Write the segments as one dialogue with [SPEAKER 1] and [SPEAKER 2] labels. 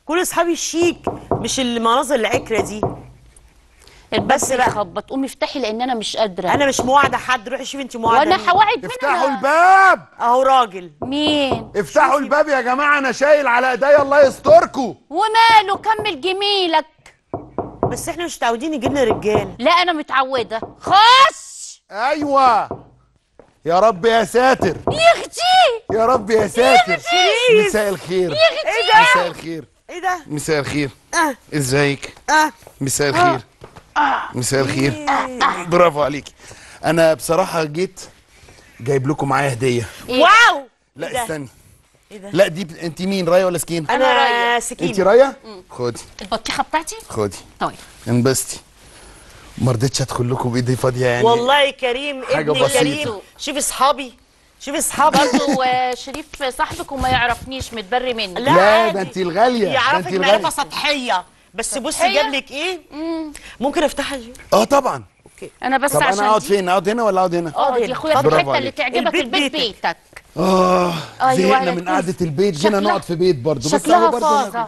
[SPEAKER 1] كل اصحابي شيك مش المناظر العكره دي
[SPEAKER 2] الباب
[SPEAKER 1] بس بقى.
[SPEAKER 2] بيخبط قومي افتحي لان انا مش قادره
[SPEAKER 1] انا مش مواعده حد روحي شوفي انت مواعده
[SPEAKER 2] وانا
[SPEAKER 1] مين.
[SPEAKER 2] هوعد مين
[SPEAKER 3] افتحوا
[SPEAKER 2] أنا؟
[SPEAKER 3] الباب
[SPEAKER 1] اهو راجل
[SPEAKER 2] مين
[SPEAKER 3] افتحوا الباب يا جماعه انا شايل على ايديا الله يستركم
[SPEAKER 2] وماله كمل جميلك
[SPEAKER 1] بس احنا مش متعودين يجي لنا رجال
[SPEAKER 2] لا انا متعوده خش
[SPEAKER 3] ايوه يا رب يا ساتر
[SPEAKER 2] يا اختي
[SPEAKER 3] يا رب يا ساتر
[SPEAKER 1] شريف.
[SPEAKER 3] مساء الخير
[SPEAKER 1] ايه ده
[SPEAKER 3] مساء الخير
[SPEAKER 1] ايه ده
[SPEAKER 3] مساء الخير
[SPEAKER 1] اه
[SPEAKER 3] ازيك
[SPEAKER 1] اه
[SPEAKER 3] مساء الخير مساء الخير برافو عليكي انا بصراحه جيت جايب لكم معايا هديه
[SPEAKER 1] واو إيه
[SPEAKER 3] لا
[SPEAKER 1] ده؟
[SPEAKER 3] استني
[SPEAKER 1] ايه ده
[SPEAKER 3] لا دي ب... انت مين رايه ولا سكين
[SPEAKER 1] انا
[SPEAKER 2] راية.
[SPEAKER 3] انت
[SPEAKER 1] سكين
[SPEAKER 3] رايه خدي
[SPEAKER 2] البطيخه بتاعتي
[SPEAKER 3] خدي
[SPEAKER 2] طيب
[SPEAKER 3] انبسطي ما رضيتش ادخل لكم بايدي فاضيه يعني
[SPEAKER 1] والله كريم
[SPEAKER 3] حاجة
[SPEAKER 1] ابني
[SPEAKER 3] بسيطة.
[SPEAKER 1] كريم شوفي اصحابي شوفي اصحابي
[SPEAKER 2] برضه آه، شريف صاحبك وما يعرفنيش متبري مني
[SPEAKER 1] لا
[SPEAKER 3] لا
[SPEAKER 1] عادي.
[SPEAKER 3] ده انت الغاليه ده
[SPEAKER 1] يعرفك
[SPEAKER 3] انت
[SPEAKER 1] معرفه
[SPEAKER 3] الغاليه
[SPEAKER 1] سطحيه بس بصي
[SPEAKER 2] سطحية؟
[SPEAKER 1] جاب لك ايه ممكن افتحها دي
[SPEAKER 3] اه طبعا
[SPEAKER 2] انا بس
[SPEAKER 3] طب
[SPEAKER 2] عشان
[SPEAKER 3] انا اقعد
[SPEAKER 2] دي-
[SPEAKER 3] فين اقعد هنا ولا اقعد هنا
[SPEAKER 2] اه يا اخويا في
[SPEAKER 3] برافو
[SPEAKER 2] الحته اللي
[SPEAKER 3] عليك.
[SPEAKER 2] تعجبك
[SPEAKER 1] البيت
[SPEAKER 2] البيت
[SPEAKER 1] بيتك.
[SPEAKER 2] بيتك
[SPEAKER 3] اه
[SPEAKER 2] أيوة،
[SPEAKER 3] زهقنا
[SPEAKER 2] يا
[SPEAKER 3] من
[SPEAKER 2] كوز.
[SPEAKER 3] قعده البيت جينا
[SPEAKER 2] شكلها-
[SPEAKER 3] نقعد في بيت برضه بس
[SPEAKER 2] شكلها
[SPEAKER 3] هو برضه
[SPEAKER 2] فاظه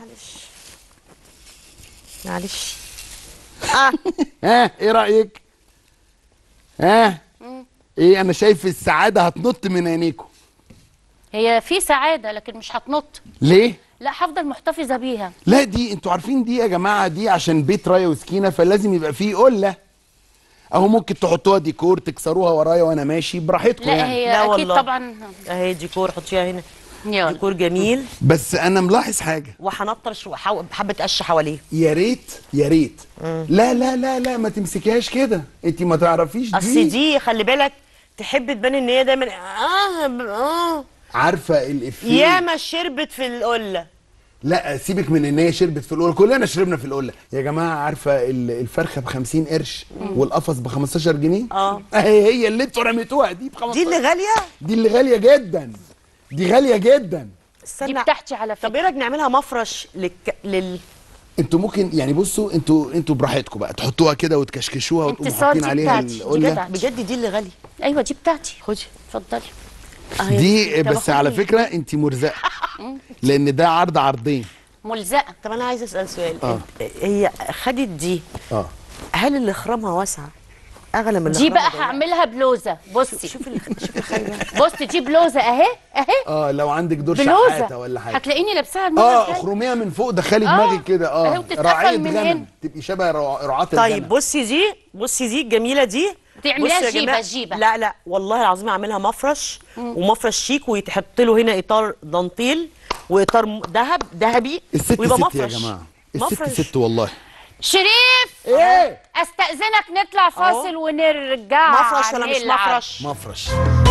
[SPEAKER 1] معلش اه
[SPEAKER 3] ها ايه رايك ها ايه انا شايف السعاده هتنط من عينيكم
[SPEAKER 2] هي في سعاده لكن مش هتنط
[SPEAKER 3] ليه
[SPEAKER 2] لا هفضل محتفظه بيها
[SPEAKER 3] لا دي انتوا عارفين دي يا جماعه دي عشان بيت رايه وسكينه فلازم يبقى فيه قله اهو ممكن تحطوها ديكور تكسروها ورايا وانا ماشي براحتكم
[SPEAKER 2] لا
[SPEAKER 3] يعني
[SPEAKER 2] هي
[SPEAKER 1] لا
[SPEAKER 2] اكيد
[SPEAKER 1] والله.
[SPEAKER 2] طبعا
[SPEAKER 1] اهي ديكور حطيها هنا
[SPEAKER 2] يلا
[SPEAKER 1] ديكور جميل
[SPEAKER 3] بس انا ملاحظ حاجه
[SPEAKER 1] وهنطرش وحو- حبه قش حواليه
[SPEAKER 3] يا ريت يا ريت لا لا لا لا ما تمسكيهاش كده انت ما تعرفيش
[SPEAKER 1] اصل
[SPEAKER 3] دي
[SPEAKER 1] دي خلي بالك تحب تبان ان هي دايما اه اه
[SPEAKER 3] عارفه الافيه
[SPEAKER 1] ياما شربت في القله
[SPEAKER 3] لا سيبك من ان هي شربت في القله كلنا شربنا في القله يا جماعه عارفه ال- الفرخه ب 50 قرش والقفص ب 15 جنيه
[SPEAKER 1] اه.
[SPEAKER 3] اهي هي اللي انتوا رميتوها دي ب
[SPEAKER 1] دي
[SPEAKER 3] 15
[SPEAKER 1] اللي غاليه
[SPEAKER 3] دي اللي غاليه جدا دي غاليه جدا
[SPEAKER 2] دي
[SPEAKER 1] استنى
[SPEAKER 2] بتاعتي على
[SPEAKER 1] طب
[SPEAKER 2] فكره
[SPEAKER 1] ايه رايك نعملها مفرش للك... لل
[SPEAKER 3] انتوا ممكن يعني بصوا انتوا انتوا براحتكم بقى تحطوها كده وتكشكشوها
[SPEAKER 2] انت
[SPEAKER 3] وتقوموا
[SPEAKER 2] صار
[SPEAKER 3] حاطين
[SPEAKER 2] دي
[SPEAKER 3] عليها
[SPEAKER 2] بتاعتي.
[SPEAKER 3] القله
[SPEAKER 2] بجد.
[SPEAKER 1] بجد دي اللي غاليه
[SPEAKER 2] ايوه دي بتاعتي
[SPEAKER 1] خدي
[SPEAKER 2] اتفضلي
[SPEAKER 1] أهي.
[SPEAKER 3] دي
[SPEAKER 1] طب
[SPEAKER 3] بس
[SPEAKER 1] آخد
[SPEAKER 3] على
[SPEAKER 1] دي.
[SPEAKER 3] فكره انت مرزقه لان ده عرض عرضين
[SPEAKER 2] ملزقه
[SPEAKER 1] طب انا عايزه اسال سؤال
[SPEAKER 3] اه.
[SPEAKER 1] هي خدت دي
[SPEAKER 3] اه
[SPEAKER 1] هل اللي خرمها واسعه اغلى من اللي
[SPEAKER 2] دي بقى
[SPEAKER 1] خرمها ضيقة؟
[SPEAKER 2] هعملها بلوزه بصي
[SPEAKER 1] شوفي اللي شوفي الخلي
[SPEAKER 2] بصي دي بلوزه اهي اهي
[SPEAKER 3] اه لو عندك دور شحاته
[SPEAKER 2] بلوزه
[SPEAKER 3] ولا حاجه
[SPEAKER 2] هتلاقيني لابساها المره
[SPEAKER 3] اه
[SPEAKER 2] الجايه
[SPEAKER 3] اخرميها من فوق دخلي
[SPEAKER 2] اه.
[SPEAKER 3] دماغك كده
[SPEAKER 2] اهي
[SPEAKER 3] اه
[SPEAKER 2] وتتقفل
[SPEAKER 3] رعايه
[SPEAKER 2] من
[SPEAKER 3] غنم
[SPEAKER 2] هنا.
[SPEAKER 3] تبقي شبه رع- رعاة
[SPEAKER 1] طيب
[SPEAKER 3] الغنم
[SPEAKER 1] بصي دي بصي دي الجميله دي
[SPEAKER 2] تعمليها
[SPEAKER 1] بصي يا
[SPEAKER 2] جيبة-
[SPEAKER 1] جماعة،
[SPEAKER 2] جيبة.
[SPEAKER 1] لا لا والله العظيم اعملها مفرش ومفرش شيك ويتحط له هنا اطار دانتيل واطار م- ذهب ذهبي
[SPEAKER 3] الست
[SPEAKER 1] ويبقى
[SPEAKER 3] ست يا
[SPEAKER 1] مفرش
[SPEAKER 3] جماعه الست
[SPEAKER 1] مفرش.
[SPEAKER 3] ست والله
[SPEAKER 2] شريف
[SPEAKER 3] ايه
[SPEAKER 2] استاذنك نطلع فاصل ونرجع
[SPEAKER 1] مفرش ولا مش
[SPEAKER 2] نلعب.
[SPEAKER 1] مفرش
[SPEAKER 3] مفرش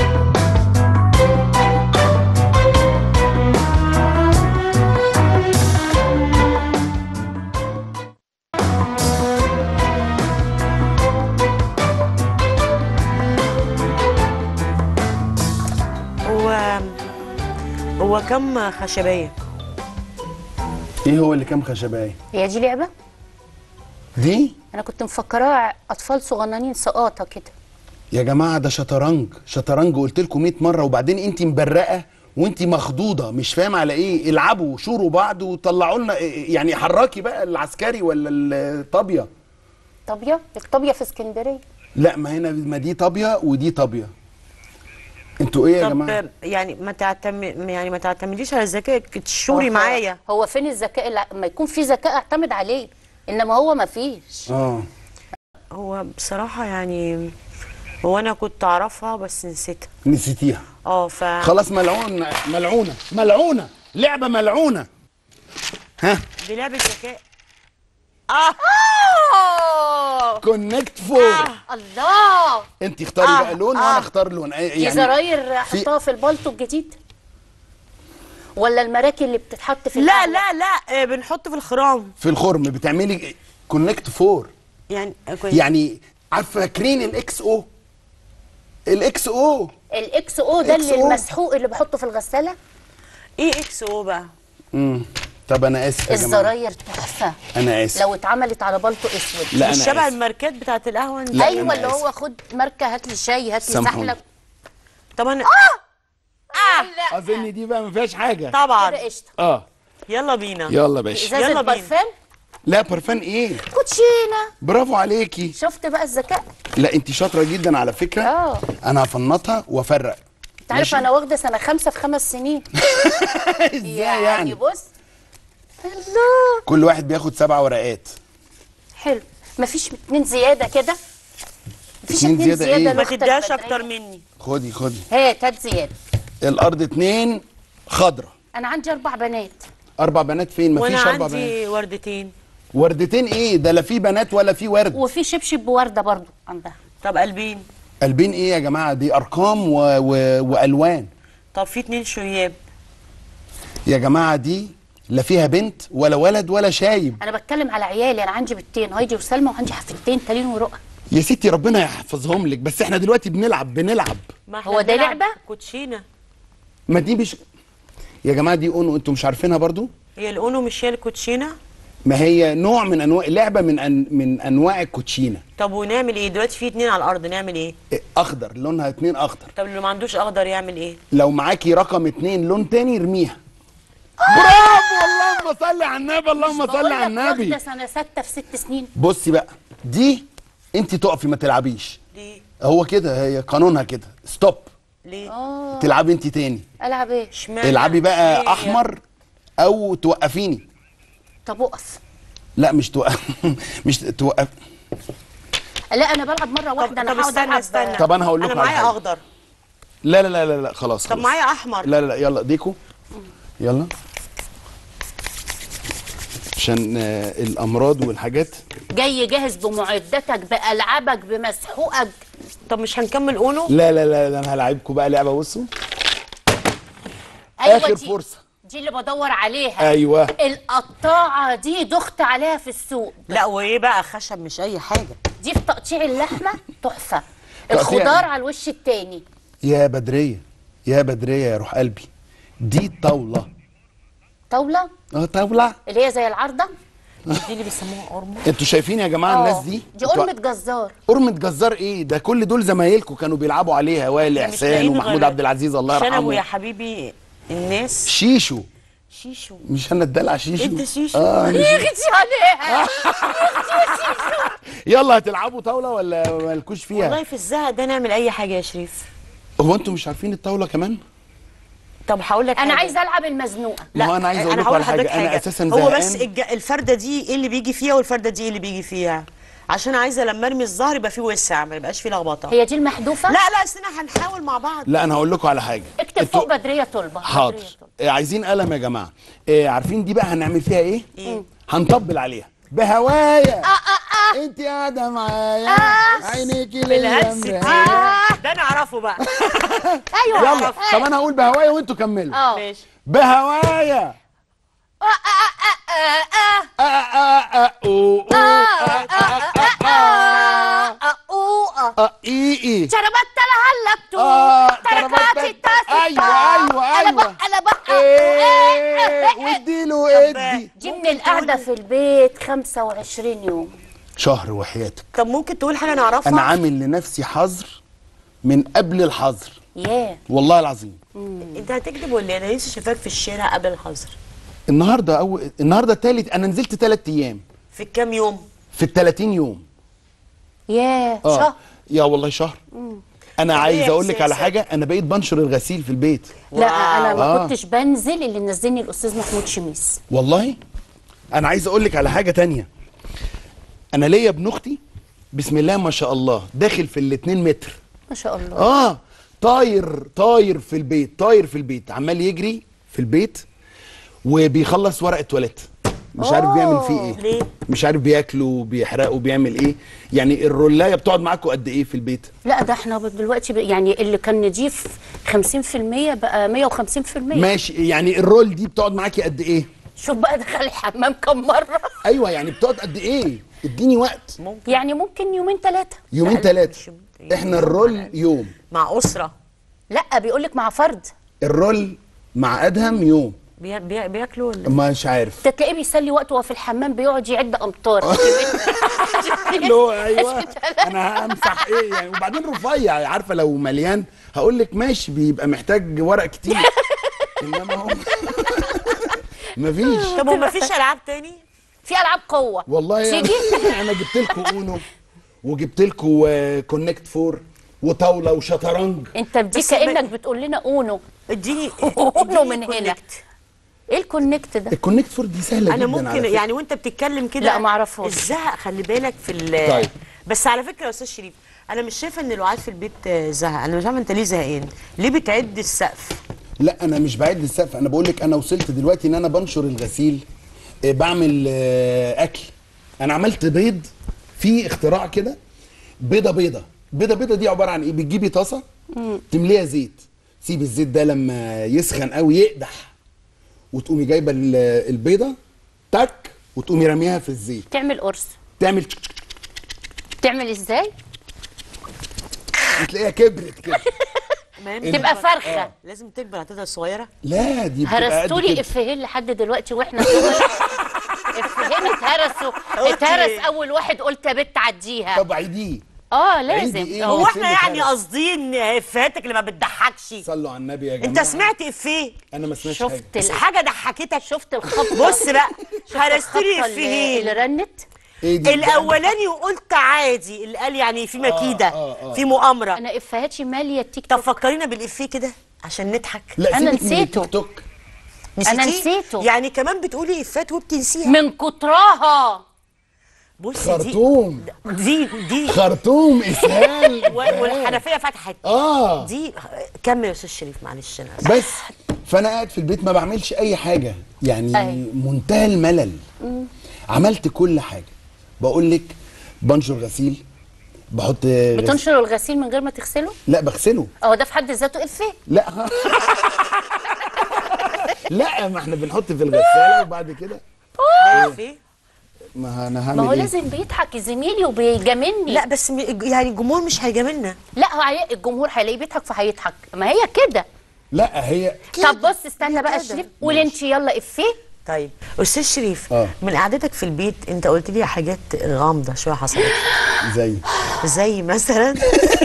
[SPEAKER 1] هو هو كم خشبيه
[SPEAKER 3] ايه هو اللي كام خشبايه
[SPEAKER 2] هي دي لعبه
[SPEAKER 3] دي
[SPEAKER 2] انا كنت مفكراها اطفال صغننين سقاطه كده
[SPEAKER 3] يا جماعه ده شطرنج شطرنج قلت لكم 100 مره وبعدين انت مبرقه وانت مخضوضه مش فاهم على ايه العبوا شوروا بعض وطلعوا لنا يعني حراكي بقى العسكري ولا الطابيه
[SPEAKER 2] طابيه الطابيه في اسكندريه
[SPEAKER 3] لا ما هنا ما دي طابيه ودي طابيه انتوا ايه يا جماعه
[SPEAKER 1] طب يعني ما تعتم يعني ما تعتمديش على ذكائك تشوري
[SPEAKER 2] هو-
[SPEAKER 1] معايا
[SPEAKER 2] هو فين الذكاء لا- لما يكون في ذكاء اعتمد عليه انما هو ما فيش
[SPEAKER 3] اه
[SPEAKER 1] هو بصراحه يعني هو انا كنت اعرفها بس نسيتها
[SPEAKER 3] نسيتيها
[SPEAKER 1] اه ف
[SPEAKER 3] خلاص ملعون ملعونه ملعونه لعبه ملعونه ها
[SPEAKER 1] دي لعبه ذكاء اه
[SPEAKER 3] كونكت فور
[SPEAKER 2] الله
[SPEAKER 3] انت اختاري
[SPEAKER 1] آه،
[SPEAKER 3] بقى لون
[SPEAKER 1] آه.
[SPEAKER 3] وانا اختار لون
[SPEAKER 2] دي
[SPEAKER 3] يعني
[SPEAKER 2] زراير احطها في البلطو الجديد ولا المراكي اللي بتتحط في
[SPEAKER 1] لا
[SPEAKER 2] القهوة؟
[SPEAKER 1] لا لا آه، بنحط في الخرام
[SPEAKER 3] في الخرم بتعملي كونكت فور
[SPEAKER 1] يعني آه، كويس.
[SPEAKER 3] يعني عارفه فاكرين الاكس او الاكس او
[SPEAKER 2] الاكس او ده اللي
[SPEAKER 3] XO.
[SPEAKER 2] المسحوق اللي بحطه في الغساله
[SPEAKER 1] ايه اكس او بقى
[SPEAKER 3] امم طب انا اسف يا جماعه
[SPEAKER 2] الزراير تحفه
[SPEAKER 3] انا اسف
[SPEAKER 2] لو اتعملت على بلطو اسود
[SPEAKER 3] لا
[SPEAKER 1] مش
[SPEAKER 3] انا
[SPEAKER 1] شبه
[SPEAKER 3] آسف.
[SPEAKER 1] الماركات بتاعت القهوه
[SPEAKER 3] لا،
[SPEAKER 2] ايوه
[SPEAKER 3] أنا
[SPEAKER 2] اللي
[SPEAKER 3] آسف.
[SPEAKER 2] هو خد ماركه هات لي شاي هات لي
[SPEAKER 3] سامحوني.
[SPEAKER 2] سحلب
[SPEAKER 1] طب انا
[SPEAKER 3] اظن دي بقى ما فيهاش حاجه
[SPEAKER 1] طبعا
[SPEAKER 2] كده قشطه
[SPEAKER 3] اه
[SPEAKER 1] يلا بينا
[SPEAKER 3] يلا باشا
[SPEAKER 2] ازازه
[SPEAKER 1] يلا بينا.
[SPEAKER 2] برفان
[SPEAKER 3] لا برفان ايه
[SPEAKER 2] كوتشينه
[SPEAKER 3] برافو عليكي
[SPEAKER 2] شفت بقى الذكاء
[SPEAKER 3] لا انت شاطره جدا على فكره
[SPEAKER 2] اه.
[SPEAKER 3] انا هفنطها وافرق
[SPEAKER 2] انت عارف انا واخده سنه خمسه في خمس سنين
[SPEAKER 3] ازاي يعني
[SPEAKER 2] بص الله
[SPEAKER 3] كل واحد بياخد سبع ورقات
[SPEAKER 2] حلو مفيش اتنين زياده كده مفيش
[SPEAKER 3] اتنين
[SPEAKER 2] اتنين
[SPEAKER 3] زيادة
[SPEAKER 2] زياده
[SPEAKER 3] ايه؟
[SPEAKER 1] ما
[SPEAKER 2] لأختك
[SPEAKER 1] تديهاش
[SPEAKER 2] بدرية.
[SPEAKER 1] اكتر مني
[SPEAKER 3] خدي خدي
[SPEAKER 2] هات هات زياده
[SPEAKER 3] الارض اتنين خضرة
[SPEAKER 2] انا عندي اربع بنات
[SPEAKER 3] اربع بنات فين
[SPEAKER 1] وانا
[SPEAKER 3] مفيش اربع بنات
[SPEAKER 1] عندي وردتين
[SPEAKER 3] وردتين ايه ده لا في بنات ولا في ورد
[SPEAKER 2] وفي شبشب بورده برضو عندها
[SPEAKER 1] طب قلبين
[SPEAKER 3] قلبين ايه يا جماعه دي ارقام و... و... والوان
[SPEAKER 1] طب في اتنين شياب
[SPEAKER 3] يا جماعه دي لا فيها بنت ولا ولد ولا شايب
[SPEAKER 2] انا بتكلم على عيالي انا عندي بنتين هايدي وسلمى وعندي حفيدتين تالين ورؤى
[SPEAKER 3] يا ستي ربنا يحفظهم لك بس احنا دلوقتي بنلعب بنلعب
[SPEAKER 1] ما احنا
[SPEAKER 2] هو ده
[SPEAKER 1] بنلعب
[SPEAKER 2] لعبة؟
[SPEAKER 1] كوتشينه
[SPEAKER 3] ما دي مش يا جماعه دي اونو انتوا مش عارفينها برضو
[SPEAKER 1] هي الاونو مش هي الكوتشينه
[SPEAKER 3] ما هي نوع من انواع لعبه من أن... من انواع الكوتشينه
[SPEAKER 1] طب ونعمل ايه دلوقتي في اتنين على الارض نعمل ايه
[SPEAKER 3] إيه، اخضر لونها اتنين اخضر
[SPEAKER 1] طب اللي ما عندوش اخضر يعمل ايه
[SPEAKER 3] لو معاكي رقم اتنين لون تاني ارميها برافو اللهم صل على النبي اللهم صل على النبي
[SPEAKER 2] واخده سنه سته في ست سنين
[SPEAKER 3] بصي بقى دي انت تقفي ما تلعبيش
[SPEAKER 1] ليه
[SPEAKER 3] هو كده هي قانونها كده ستوب
[SPEAKER 1] ليه
[SPEAKER 2] اه
[SPEAKER 3] تلعبي انت تاني
[SPEAKER 2] العب ايه
[SPEAKER 1] اشمعنى
[SPEAKER 3] العبي بقى
[SPEAKER 1] ليه؟
[SPEAKER 3] احمر او توقفيني
[SPEAKER 2] طب اقف
[SPEAKER 3] لا مش توقف مش توقف
[SPEAKER 2] لا انا بلعب مره
[SPEAKER 1] طب,
[SPEAKER 2] واحده
[SPEAKER 1] طب
[SPEAKER 2] انا هقعد
[SPEAKER 1] استنى
[SPEAKER 2] العب
[SPEAKER 1] استنى
[SPEAKER 3] طب أنا هقول لكم
[SPEAKER 1] انا
[SPEAKER 3] على
[SPEAKER 1] معايا
[SPEAKER 3] حاجة.
[SPEAKER 1] اخضر
[SPEAKER 3] لا لا لا لا, لا خلاص
[SPEAKER 1] طب
[SPEAKER 3] خلاص.
[SPEAKER 1] معايا احمر
[SPEAKER 3] لا لا لا يلا ديكو يلا عشان آه، الامراض والحاجات
[SPEAKER 2] جاي جاهز بمعدتك بالعابك بمسحوقك
[SPEAKER 1] طب مش هنكمل اونو
[SPEAKER 3] لا لا لا لا انا هلاعبكم بقى لعبه بصوا
[SPEAKER 2] ايوه
[SPEAKER 3] آخر
[SPEAKER 2] دي
[SPEAKER 3] فرصة.
[SPEAKER 2] دي اللي بدور عليها
[SPEAKER 3] ايوه
[SPEAKER 2] القطاعه دي دخت عليها في السوق
[SPEAKER 1] لا وايه بقى خشب مش اي حاجه
[SPEAKER 2] دي في تقطيع اللحمه تحفه
[SPEAKER 3] تقطيع-
[SPEAKER 2] الخضار على الوش التاني
[SPEAKER 3] يا بدريه يا بدريه يا روح قلبي دي طاوله
[SPEAKER 2] طاوله
[SPEAKER 3] اه طاوله
[SPEAKER 2] اللي هي زي العارضه
[SPEAKER 1] دي اللي بيسموها قرمه
[SPEAKER 3] انتوا شايفين يا جماعه الناس
[SPEAKER 2] آه.
[SPEAKER 3] دي
[SPEAKER 2] دي
[SPEAKER 3] انتوا-
[SPEAKER 2] قرمه جزار
[SPEAKER 3] قرمة جزار ايه ده كل دول زمايلكم كانوا بيلعبوا عليها وائل
[SPEAKER 1] مش
[SPEAKER 3] احسان
[SPEAKER 1] لاقيين
[SPEAKER 3] ومحمود
[SPEAKER 1] غير
[SPEAKER 3] عبد العزيز الله
[SPEAKER 1] شنبو يا
[SPEAKER 3] يرحمه
[SPEAKER 1] حبيبي الناس
[SPEAKER 3] شيشو
[SPEAKER 1] شيشو
[SPEAKER 3] مش انا الدلع شيشو
[SPEAKER 1] انت شيشو.
[SPEAKER 3] اه أنا
[SPEAKER 2] يا اختي عليها
[SPEAKER 3] يلا هتلعبوا طاوله ولا مالكوش فيها
[SPEAKER 1] والله في الزهق ده نعمل اي حاجه يا شريف
[SPEAKER 3] هو انتوا مش عارفين الطاوله كمان
[SPEAKER 1] طب هقول لك
[SPEAKER 2] انا
[SPEAKER 1] حاجة.
[SPEAKER 2] عايزه العب المزنوقه
[SPEAKER 3] ما هو انا عايز اقول لكم
[SPEAKER 1] هقول
[SPEAKER 3] على حاجه
[SPEAKER 1] لحضرتك
[SPEAKER 3] انا اساسا
[SPEAKER 1] هو بس
[SPEAKER 3] زهقان.
[SPEAKER 1] الج... الفرده دي ايه اللي بيجي فيها والفرده دي ايه اللي بيجي فيها عشان عايزه لما ارمي الظهر يبقى فيه وسع ما يبقاش فيه لخبطه
[SPEAKER 2] هي دي المحذوفه
[SPEAKER 1] لا لا استنى هنحاول مع بعض
[SPEAKER 3] لا انا هقول لكم على حاجه
[SPEAKER 2] اكتب
[SPEAKER 3] انتوا-
[SPEAKER 2] فوق بدريه طلبه
[SPEAKER 3] حاضر
[SPEAKER 2] بدرية طلبة.
[SPEAKER 3] آه، عايزين قلم يا جماعه آه، عارفين دي بقى هنعمل فيها ايه
[SPEAKER 1] إيه؟
[SPEAKER 3] هنطبل عليها بهوايا انت قاعده معايا عينيكي
[SPEAKER 1] بالهلس
[SPEAKER 3] للمرة.
[SPEAKER 1] كتير ده نعرفه بقى
[SPEAKER 2] ايوه
[SPEAKER 3] يلا طب انا هقول بهوايا وانتوا كملوا
[SPEAKER 2] اه
[SPEAKER 1] ماشي
[SPEAKER 3] بهوايا
[SPEAKER 2] آه، آه، آه، آه،
[SPEAKER 3] آه، آه، آه، أو، أو، آه،
[SPEAKER 2] آه، آه، آه.
[SPEAKER 3] آه، إي إي
[SPEAKER 2] شربت لهلبتو
[SPEAKER 3] آه،
[SPEAKER 2] تركات
[SPEAKER 3] شربت-
[SPEAKER 2] التاسفة
[SPEAKER 3] أيوة، أيوة،
[SPEAKER 2] أنا
[SPEAKER 3] أيوة.
[SPEAKER 2] بق أنا بق
[SPEAKER 3] إيه واديله ادي
[SPEAKER 2] دي من القعدة في البيت 25 يوم
[SPEAKER 3] شهر وحياتك
[SPEAKER 1] طب ممكن تقول حاجه نعرفها
[SPEAKER 3] انا عامل لنفسي حظر من قبل الحظر
[SPEAKER 2] ياه
[SPEAKER 3] والله العظيم
[SPEAKER 1] انت هتكذب ولا إيه؟ انا لسه شايفاك في الشارع قبل الحظر
[SPEAKER 3] النهارده أو النهارده تالت انا نزلت تلات ايام
[SPEAKER 1] في الكام يوم
[SPEAKER 3] في ال 30 يوم
[SPEAKER 2] ياه
[SPEAKER 3] اه
[SPEAKER 2] شهر
[SPEAKER 3] يا والله شهر انا
[SPEAKER 1] طب
[SPEAKER 3] عايز
[SPEAKER 1] إيه
[SPEAKER 3] اقول لك على
[SPEAKER 1] إحساسك؟
[SPEAKER 3] حاجه انا بقيت بنشر الغسيل في البيت
[SPEAKER 2] لا انا ما
[SPEAKER 3] آه.
[SPEAKER 2] كنتش بنزل اللي نزلني الاستاذ محمود شميس
[SPEAKER 3] والله انا عايز اقول لك على حاجه تانية انا ليا ابن اختي بسم الله ما شاء الله داخل في الاتنين متر
[SPEAKER 2] ما شاء الله
[SPEAKER 3] اه طاير طاير في البيت طاير في البيت عمال يجري في البيت وبيخلص ورق تواليت مش عارف بيعمل فيه ايه
[SPEAKER 1] ليه؟
[SPEAKER 3] مش عارف بياكله بيحرقه بيعمل ايه يعني الرولايه بتقعد معاكم قد ايه في البيت
[SPEAKER 2] لا ده احنا دلوقتي ب- يعني اللي كان نضيف 50% بقى 150%
[SPEAKER 3] ماشي يعني الرول دي بتقعد معاكي قد ايه
[SPEAKER 2] شوف بقى دخل الحمام كم مرة
[SPEAKER 3] ايوه يعني بتقعد قد ايه اديني وقت
[SPEAKER 1] ممكن
[SPEAKER 2] يعني ممكن يومين ثلاثة
[SPEAKER 3] يومين
[SPEAKER 1] لا، مش
[SPEAKER 3] ثلاثه
[SPEAKER 1] يومين.
[SPEAKER 3] احنا الرول يوم
[SPEAKER 1] مع اسره
[SPEAKER 2] لا بيقول لك مع فرد
[SPEAKER 3] الرول مع ادهم يوم
[SPEAKER 1] بي... بي... بياكلوا ولا
[SPEAKER 3] مش عارف
[SPEAKER 2] انت تلاقيه بيسلي وقته وهو في الحمام بيقعد يعد امتار
[SPEAKER 3] اللي هو ايوه انا همسح ايه يعني وبعدين رفيع عارفه لو مليان هقول لك ماشي بيبقى محتاج ورق كتير انما هو مفيش
[SPEAKER 1] طب وما فيش العاب تاني
[SPEAKER 2] في العاب قوه
[SPEAKER 3] والله يعني
[SPEAKER 2] تيجي
[SPEAKER 3] انا جبت لكم اونو وجبت لكم كونكت فور وطاوله وشطرنج
[SPEAKER 2] انت دي
[SPEAKER 1] بس
[SPEAKER 2] كانك
[SPEAKER 1] ما-
[SPEAKER 2] بتقول لنا اونو
[SPEAKER 1] اديني
[SPEAKER 2] اونو
[SPEAKER 1] اديني
[SPEAKER 2] من هنا
[SPEAKER 1] كونكت.
[SPEAKER 2] ايه الكونكت ده
[SPEAKER 3] الكونكت فور دي سهله
[SPEAKER 1] انا
[SPEAKER 3] جدا على
[SPEAKER 1] ممكن
[SPEAKER 3] فكرة.
[SPEAKER 1] يعني وانت بتتكلم كده
[SPEAKER 2] لا، ما اعرفهاش.
[SPEAKER 1] الزهق خلي بالك في ال
[SPEAKER 3] طيب.
[SPEAKER 1] بس على فكره يا استاذ شريف انا مش شايفه ان الوعاد في البيت آه، زهق انا مش عارفه انت ليه زهقان ليه بتعد السقف
[SPEAKER 3] لا انا مش بعد السقف انا بقول لك انا وصلت دلوقتي ان انا بنشر الغسيل آه، بعمل آه، اكل انا عملت بيض في اختراع كده بيضه بيضه بيضه بيضه دي عباره عن ايه بتجيبي طاسه تمليها زيت سيب الزيت ده لما يسخن قوي يقدح وتقومي جايبه ال- البيضه تك وتقومي راميها في الزيت
[SPEAKER 2] تعمل قرص
[SPEAKER 3] تعمل تشك- تشك-
[SPEAKER 2] تعمل ازاي
[SPEAKER 3] تلاقيها كبرت كده
[SPEAKER 2] تبقى فرخه
[SPEAKER 1] لازم تكبر هتفضل صغيره
[SPEAKER 3] لا دي بتبقى قد
[SPEAKER 2] هرستوا لي
[SPEAKER 3] كده.
[SPEAKER 2] افيهين لحد دلوقتي واحنا جوه افيهين اتهرسوا اتهرس اول واحد قلت يا بت عديها
[SPEAKER 3] طب عيديه
[SPEAKER 2] اه لازم
[SPEAKER 3] عيدي إيه؟
[SPEAKER 2] أهو.
[SPEAKER 1] هو
[SPEAKER 3] فين
[SPEAKER 1] احنا يعني
[SPEAKER 3] بتعرف؟
[SPEAKER 1] قاصدين افاتك اللي ما بتضحكش
[SPEAKER 3] صلوا على النبي يا جماعه
[SPEAKER 1] انت سمعت افيه
[SPEAKER 3] انا ما سمعتش حاجه
[SPEAKER 2] شفت
[SPEAKER 1] بس
[SPEAKER 2] ال-
[SPEAKER 1] حاجه ضحكتك
[SPEAKER 2] شفت الخبطه
[SPEAKER 1] بص بقى هرستلي
[SPEAKER 2] الخبطة اللي اللي
[SPEAKER 1] افيهين
[SPEAKER 2] رنت
[SPEAKER 3] ايه دي
[SPEAKER 1] الاولاني وقلت عادي اللي قال يعني في مكيده
[SPEAKER 3] آه، آه.
[SPEAKER 1] في مؤامره
[SPEAKER 2] انا افيهاتي ماليه التيك
[SPEAKER 1] طب
[SPEAKER 2] توك
[SPEAKER 1] فكرينا بالافيه كده عشان نضحك
[SPEAKER 3] لا
[SPEAKER 2] أنا
[SPEAKER 3] سيبك من
[SPEAKER 2] نسيته.
[SPEAKER 3] التيك توك
[SPEAKER 2] أنا
[SPEAKER 1] نسيتيه؟
[SPEAKER 2] نسيته.
[SPEAKER 1] يعني كمان بتقولي افات وبتنسيها
[SPEAKER 2] من كترها
[SPEAKER 1] بص
[SPEAKER 3] خرطوم
[SPEAKER 1] دي دي دي
[SPEAKER 3] خرطوم اسهال
[SPEAKER 1] و- والحنفيه فتحت
[SPEAKER 3] اه
[SPEAKER 1] دي كمل يا استاذ شريف معلش انا آسفة.
[SPEAKER 3] بس فانا قاعد في البيت ما بعملش اي حاجه يعني
[SPEAKER 2] أيوة.
[SPEAKER 3] منتهى الملل عملت كل حاجه بقول لك بنشر غسيل بحط غس...
[SPEAKER 2] بتنشر الغسيل من غير ما تغسله
[SPEAKER 3] لا بغسله
[SPEAKER 2] اهو ده في حد ذاته افيه
[SPEAKER 3] لا لا ما احنا بنحط في الغساله وبعد كده
[SPEAKER 1] ده إفيه؟
[SPEAKER 3] ما انا هعمل
[SPEAKER 2] ما هو
[SPEAKER 3] ايه
[SPEAKER 2] لازم بيضحك زميلي وبيجاملني
[SPEAKER 1] لا بس م- يعني الجمهور مش هيجاملنا
[SPEAKER 2] لا هو هي- الجمهور هيلاقيه بيضحك فهيضحك ما هي كده
[SPEAKER 3] لا هي
[SPEAKER 2] طب بص استنى بقى
[SPEAKER 1] كده.
[SPEAKER 2] شريف قول انت يلا افيه
[SPEAKER 1] طيب استاذ شريف
[SPEAKER 3] آه.
[SPEAKER 1] من قعدتك في البيت انت قلت لي حاجات غامضه شويه حصلت
[SPEAKER 3] زي
[SPEAKER 1] زي مثلا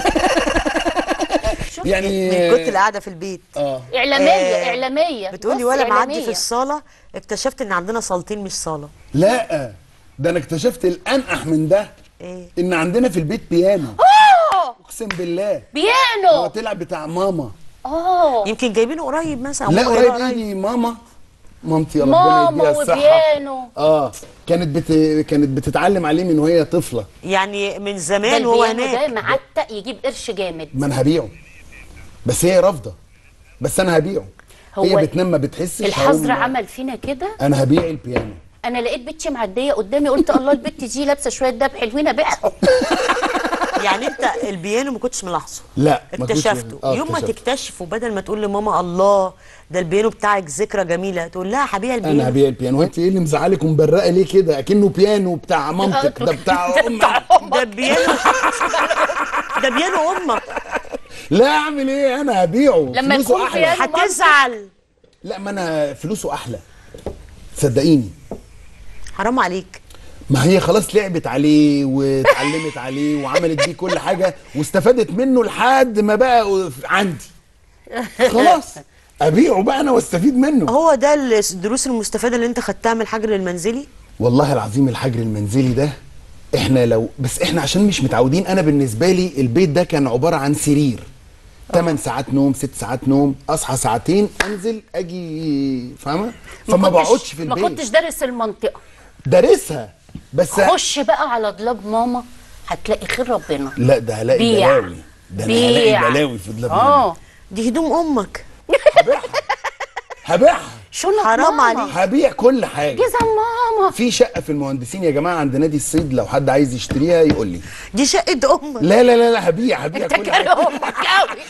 [SPEAKER 3] يعني
[SPEAKER 1] من كنت القعده في البيت
[SPEAKER 3] اه
[SPEAKER 2] اعلاميه
[SPEAKER 1] آه،
[SPEAKER 2] اعلاميه
[SPEAKER 1] بتقولي
[SPEAKER 2] بص،
[SPEAKER 1] ولا معدي
[SPEAKER 2] إعلامية.
[SPEAKER 1] في الصاله اكتشفت ان عندنا صالتين مش صاله
[SPEAKER 3] لا ده انا اكتشفت الانقح من ده
[SPEAKER 1] ايه
[SPEAKER 3] ان عندنا في البيت بيانو
[SPEAKER 2] اه
[SPEAKER 3] اقسم بالله هو
[SPEAKER 2] بيانو
[SPEAKER 3] طلع بتاع ماما
[SPEAKER 2] اه
[SPEAKER 1] يمكن جايبينه قريب مثلا أو
[SPEAKER 3] لا
[SPEAKER 1] ماما
[SPEAKER 3] قريب
[SPEAKER 1] جايباه
[SPEAKER 3] ايدي ماما مامتي ربنا
[SPEAKER 2] ماما
[SPEAKER 3] يديها الصحه
[SPEAKER 2] وبيانو
[SPEAKER 3] اه كانت بت... كانت بتتعلم عليه من وهي طفله
[SPEAKER 1] يعني من
[SPEAKER 2] ده
[SPEAKER 1] زمان وهو
[SPEAKER 2] البيانو ده
[SPEAKER 1] هناك
[SPEAKER 2] معتق يجيب قرش جامد
[SPEAKER 3] ما انا هبيعه بس هي رافضه بس انا هبيعه
[SPEAKER 2] هو
[SPEAKER 3] هي بتنام ما بتحسش
[SPEAKER 2] الحظر
[SPEAKER 3] هقوم-
[SPEAKER 2] عمل فينا كده
[SPEAKER 3] انا هبيع البيانو
[SPEAKER 2] انا لقيت بنتي معديه قدامي قلت الله البت دي لابسه شويه دهب حلوين ابيعهم
[SPEAKER 1] يعني انت البيانو ما كنتش ملاحظه
[SPEAKER 3] لا ما كنتش-
[SPEAKER 1] اكتشفته
[SPEAKER 3] آه،
[SPEAKER 1] يوم ما
[SPEAKER 3] اكتشفته.
[SPEAKER 1] تكتشفه بدل ما تقول لماما الله ده البيانو بتاعك ذكرى جميله تقول لها هبيع
[SPEAKER 3] انا
[SPEAKER 1] البيانو
[SPEAKER 3] هبيع البيانو انت ايه اللي مزعلك ومبرقه ليه كده اكنه بيانو بتاع مامتك ده بتاع امك
[SPEAKER 1] ده بيانو ده بيانو امك
[SPEAKER 3] لا اعمل ايه انا هبيعه
[SPEAKER 2] لما
[SPEAKER 3] فلوسه
[SPEAKER 2] يكون
[SPEAKER 3] احلى
[SPEAKER 2] بيانو
[SPEAKER 1] هتزعل
[SPEAKER 3] لا ما انا فلوسه احلى صدقيني
[SPEAKER 1] حرام عليك
[SPEAKER 3] ما هي خلاص لعبت عليه واتعلمت عليه وعملت بيه كل حاجه واستفادت منه لحد ما بقى عندي خلاص ابيعه بقى انا واستفيد منه
[SPEAKER 1] هو ده الدروس المستفاده اللي انت خدتها من الحجر المنزلي
[SPEAKER 3] والله العظيم الحجر المنزلي ده احنا لو بس احنا عشان مش متعودين انا بالنسبه لي البيت ده كان عباره عن سرير 8 ساعات نوم 6 ساعات نوم اصحى ساعتين انزل اجي فاهمه فما
[SPEAKER 2] كنتش-
[SPEAKER 3] بقعدش في
[SPEAKER 2] ما
[SPEAKER 3] البيت
[SPEAKER 2] كنتش دارس المنطقه
[SPEAKER 3] دارسها بس
[SPEAKER 2] خش بقى على ضلاب ماما هتلاقي خير ربنا
[SPEAKER 3] لا ده هلاقي
[SPEAKER 2] بيع.
[SPEAKER 3] بلاوي ده انا هلاقي
[SPEAKER 2] بيع.
[SPEAKER 3] بلاوي في دولاب
[SPEAKER 2] اه
[SPEAKER 1] دي هدوم امك
[SPEAKER 3] هبيعها هبيعها
[SPEAKER 2] شنط
[SPEAKER 1] حرام
[SPEAKER 2] ماما
[SPEAKER 1] عليك.
[SPEAKER 3] هبيع كل حاجه
[SPEAKER 2] جزم ماما
[SPEAKER 3] في شقه في المهندسين يا جماعه عند نادي الصيد لو حد عايز يشتريها يقول لي
[SPEAKER 1] دي شقه امك
[SPEAKER 3] لا لا لا لا هبيع هبيع
[SPEAKER 2] انت
[SPEAKER 3] كل
[SPEAKER 2] كان
[SPEAKER 3] حاجه
[SPEAKER 2] امك قوي